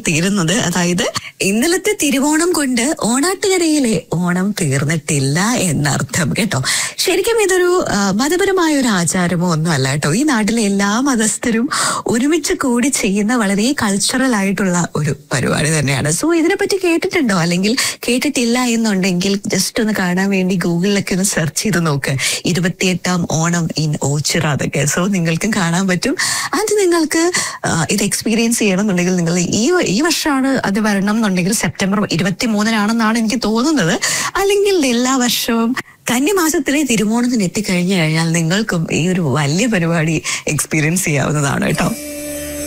തീരുന്നത് അതായത് ഇന്നലത്തെ തിരുവോണം കൊണ്ട് ഓണാട്ടുകരയിലെ ഓണം തീർന്നിട്ടില്ല എന്നർത്ഥം കേട്ടോ ശരിക്കും ഇതൊരു ആ, മതപരമായ ഒരു ആചാരമോ ഒന്നും അല്ല കേട്ടോ ഈ നാട്ടിലെ എല്ലാ മതസ്ഥരും ഒരുമിച്ച് കൂടി ചെയ്യുന്ന വളരെ കൾച്ചറൽ ആയിട്ടുള്ള ഒരു പരിപാടി തന്നെയാണ് സോ ഇതിനെപ്പറ്റി കേട്ടിട്ടുണ്ടോ അല്ലെങ്കിൽ കേട്ടിട്ടില്ല എന്നുണ്ടെങ്കിൽ ജസ്റ്റ് ഒന്ന് കാണാൻ വേണ്ടി ഗൂഗിളിലൊക്കെ ഒന്ന് സെർച്ച് ചെയ്ത് നോക്ക് ഇരുപത്തിയെട്ടാം ഓണം ഇൻ ഓച്ചിറ അതൊക്കെ സോ നിങ്ങൾക്കും കാണാൻ പറ്റും അത് നിങ്ങൾക്ക് ആ, ഇത് എക്സ്പീരിയൻസ് ചെയ്യണമെന്നുണ്ടെങ്കിൽ നിങ്ങൾ ഈ വ- ഈ വർഷമാണ് അത് വരണം എന്നുണ്ടെങ്കിൽ സെപ്റ്റംബർ ഇരുപത്തി മൂന്നിനാണെന്നാണ് എനിക്ക് തോന്നുന്നത് അല്ലെങ്കിൽ എല്ലാ വർഷവും കന്യമാസത്തിലെ തിരുവോണത്തിന് എത്തിക്കഴിഞ്ഞു കഴിഞ്ഞാൽ നിങ്ങൾക്കും ഈ ഒരു വലിയ പരിപാടി എക്സ്പീരിയൻസ് ചെയ്യാവുന്നതാണ് കേട്ടോ